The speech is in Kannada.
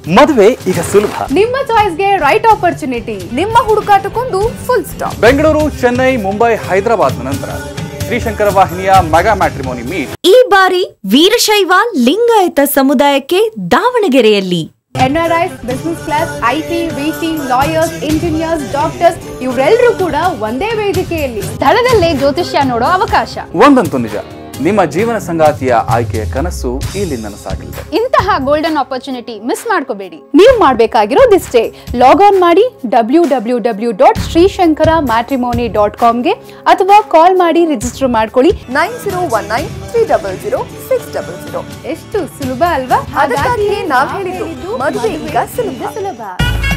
ಮದುವೆ ಈಗ ಸುಲಭ ನಿಮ್ಮ ಚಾಯ್ಸ್ಗೆ ರೈಟ್ ಆಪರ್ಚುನಿಟಿ ನಿಮ್ಮ ಹುಡುಕಾಟಕ್ಕೊಂದು ಫುಲ್ ಸ್ಟಾಪ್ ಬೆಂಗಳೂರು ಚೆನ್ನೈ ಮುಂಬೈ ಹೈದರಾಬಾದ್ ನಂತರ ಶ್ರೀಶಂಕರ ವಾಹಿನಿಯ ಮೆಗಾ ಮ್ಯಾಟ್ರಿಮೋನಿ ಮೀಟ್ ಈ ಬಾರಿ ವೀರಶೈವ ಲಿಂಗಾಯತ ಸಮುದಾಯಕ್ಕೆ ದಾವಣಗೆರೆಯಲ್ಲಿ NRIs business class IT BT lawyers engineers doctors ಇವರೆಲ್ಲರೂ ಕೂಡ ಒಂದೇ ವೇದಿಕೆಯಲ್ಲಿ ಸ್ಥಳದಲ್ಲೇ ಜ್ಯೋತಿಷ್ಯ ನೋಡೋ ಅವಕಾಶ ಒಂದಂತೂ ನಿಜ ನಿಮ್ಮ ಜೀವನ ಸಂಗಾತಿಯ ಆಯ್ಕೆಯ ಕನಸು ಇಲ್ಲಿ ನನಸಾಗಲಿದೆ ಇಂತಹ ಗೋಲ್ಡನ್ ಆಪರ್ಚುನಿಟಿ ಮಿಸ್ ಮಾಡ್ಕೋಬೇಡಿ ನೀವು ಮಾಡಬೇಕಾಗಿರೋದಿಷ್ಟೇ ಲಾಗ್ ಆನ್ ಮಾಡಿ W W W dot Shrishankara matrimony dot ಕಾಮ್ಗೆ ಅಥವಾ ಕಾಲ್ ಮಾಡಿ ರಿಜಿಸ್ಟರ್ ಮಾಡ್ಕೊಳ್ಳಿ nine zero one nine three double zero six double zero ಎಷ್ಟು ಸುಲಭ ಅಲ್ವಾ ಅದಕ್ಕಾಗಿಯೇ ನಾವ್ ಹೇಳಿದ್ದು, ಮದುವೆ ಈಗ ಸುಲಭ. ಸುಲಭ